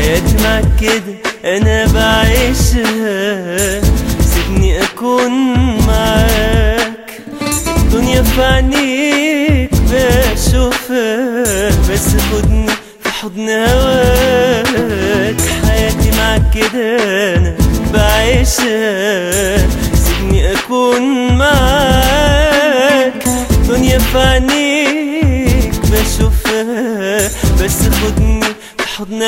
حياتي معك كده انا بعيشها سيبني اكون معاك الدنيا في عينيك بشوفها بس خدني في حضن هواك حياتي معك كده انا بعيشها سيبني اكون معاك الدنيا في عينيك بشوفها بس خدني في حضن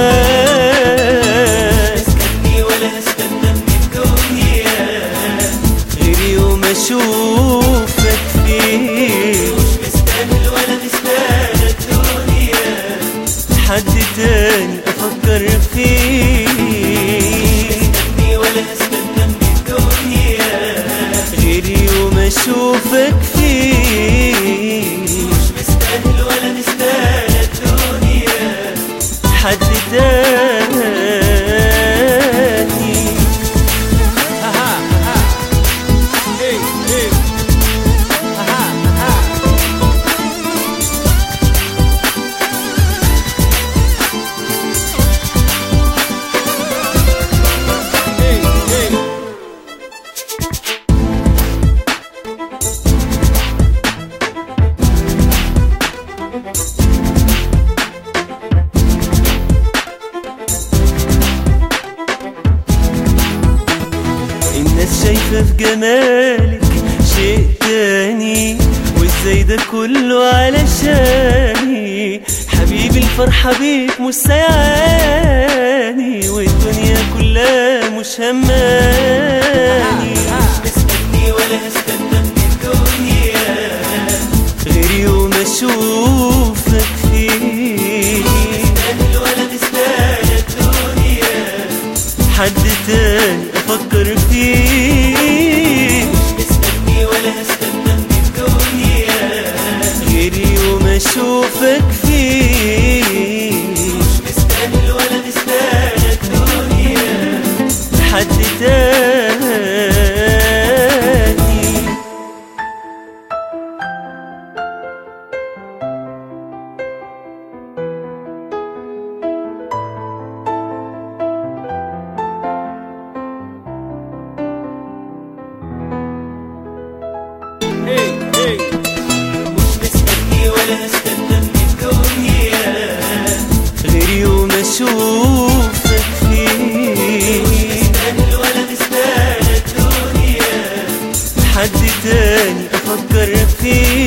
هواك اسكتني ولا استنى من الدنيا غير يوم اشوفك فيه مش مستاهل ولا مستاهل الدنيا حد تاني افكر فيه اسكتني ولا استنى من الدنيا غير يوم اشوفك فيه مش مستاهل ولا مستاهل الدنيا حد تاني الناس شايفة في جمالك شيء تاني وازاي ده كله علشاني حبيبي الفرحة بيك مش سيعاني والدنيا كلها مش هماني مستني ولا استنى من الدنيا غير يوم اشوفك فيه مستاهل ولا مستاهل الدنيا حد تاني افكر فيه مستني ولا استنى من الدنيا غير يوم اشوفك فيه مش مستاهل ولا مستاهل الدنيا حد تاني مش مستني ولا استنى من الدنيا غير يوم اشوفك فيه مستاهل ولا مستاهل الدنيا حد تاني افكر فيه